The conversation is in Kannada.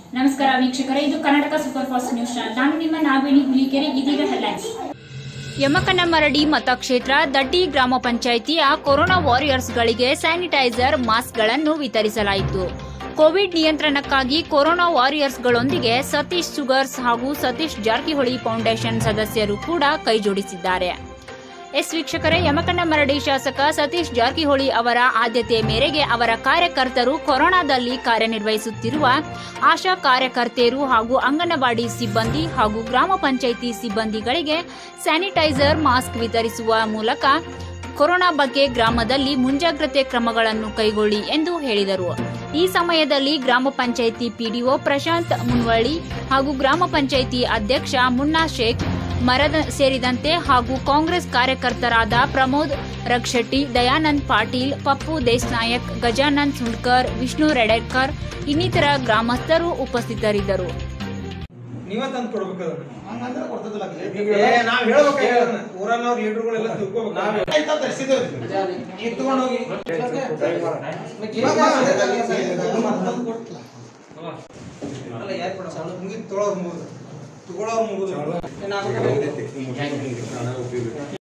ನಮಸ್ಕಾರ ವೀಕ್ಷಕರೇ ಇದು Karnataka super fast news channel ನಾನು ನಿಮ್ಮ ನಾಗವೇಣಿ ಹುಲಿಕೆರೆ ಇದೀಗ ಹೆಡ್ಲೈನ್ಸ್ ಯಮಕನಮರಡಿ ಮತಕ್ಷೇತ್ರ ದಡ್ಡಿ ಗ್ರಾಮ ಪಂಚಾಯಿತಿಯ ಕೊರೋನಾ ವಾರಿಯರ್ಸ್ಗಳಿಗೆ ಸ್ಯಾನಿಟೈಸರ್ ಮಾಸ್ಕ್ಗಳನ್ನು ವಿತರಿಸಲಾಯಿತು ಕೋವಿಡ್ ನಿಯಂತ್ರಣಕ್ಕಾಗಿ ಕೊರೋನಾ ವಾರಿಯರ್ಸ್ಗಳೊಂದಿಗೆ ಸತೀಶ್ ಸುಗರ್ಸ್ ಹಾಗೂ ಸತೀಶ್ ಜಾರಕಿಹೊಳಿ ಫೌಂಡೇಶನ್ ಸದಸ್ಯರು ಕೂಡ ಕೈಜೋಡಿಸಿದ್ದಾರೆ ಎಸ್ ವೀಕ್ಷಕರೇ ಯಮಕನಮರಡಿ ಶಾಸಕ ಸತೀಶ್ ಜಾರಕಿಹೊಳಿ ಅವರ ಆದ್ಯತೆ ಮೇರೆಗೆ ಅವರ ಕಾರ್ಯಕರ್ತರು ಕೊರೋನಾದಲ್ಲಿ ಕಾರ್ಯನಿರ್ವಹಿಸುತ್ತಿರುವ ಆಶಾ ಕಾರ್ಯಕರ್ತೆಯರು ಹಾಗೂ ಅಂಗನವಾಡಿ ಸಿಬ್ಬಂದಿ ಹಾಗೂ ಗ್ರಾಮ ಪಂಚಾಯಿತಿ ಸಿಬ್ಬಂದಿಗಳಿಗೆ ಸ್ಯಾನಿಟೈಸರ್ ಮಾಸ್ಕ್ ವಿತರಿಸುವ ಮೂಲಕ ಕೊರೋನಾ ಬಗ್ಗೆ ಗ್ರಾಮದಲ್ಲಿ ಮುಂಜಾಗ್ರತೆ ಕ್ರಮಗಳನ್ನು ಕೈಗೊಳ್ಳಿ ಎಂದು ಹೇಳಿದರು ಈ ಸಮಯದಲ್ಲಿ ಗ್ರಾಮ ಪಂಚಾಯಿತಿ ಪಿಡಿಒ ಪ್ರಶಾಂತ್ ಮುನ್ವಳ್ಳಿ ಹಾಗೂ ಗ್ರಾಮ ಪಂಚಾಯಿತಿ ಅಧ್ಯಕ್ಷ ಮುನ್ನಾ ಶೇಖ್ ಮರದ ಸೇರಿದಂತೆ ಹಾಗೂ ಕಾಂಗ್ರೆಸ್ ಕಾರ್ಯಕರ್ತರಾದ ಪ್ರಮೋದ್ ರಕ್ಷೆಟ್ಟಿ ದಯಾನಂದ್ ಪಾಟೀಲ್ ಪಪ್ಪು ದೇಸ್ನಾಯಕ್ ಗಜಾನಂದ್ ಸುಂಡ್ಕರ್ ವಿಷ್ಣು ರೆಡೆಕರ್ ಇನ್ನಿತರ ಗ್ರಾಮಸ್ಥರು ಉಪಸ್ಥಿತರಿದ್ದರು ನೀವ ತಂದು ಕೊಡ್ಬೇಕು ಹಂಗಂದ್ರೆ ಕೊಡ್ತದಿಲ್ಲ ಏ ನಾವ್ ಹೇಳ್ಬೇಕು ಊರನ್ನವ್ರ ಲೀಡರ್ಗಳೆಲ್ಲ ತಿಳ್ಕೊಬೇಕು ನಾವ್ ಈಗ ತಗೊಂಡ್ ಹೋಗಿ ಅಲ್ಲ ಯಾರು ಕೊಡ ಮುಗಿದ್ ತೊಳೋರ್ ಮುಗಿದು ತಗೊಳೋರ್ ಮುಗಿದು ಏನಾಗುತ್ತೆ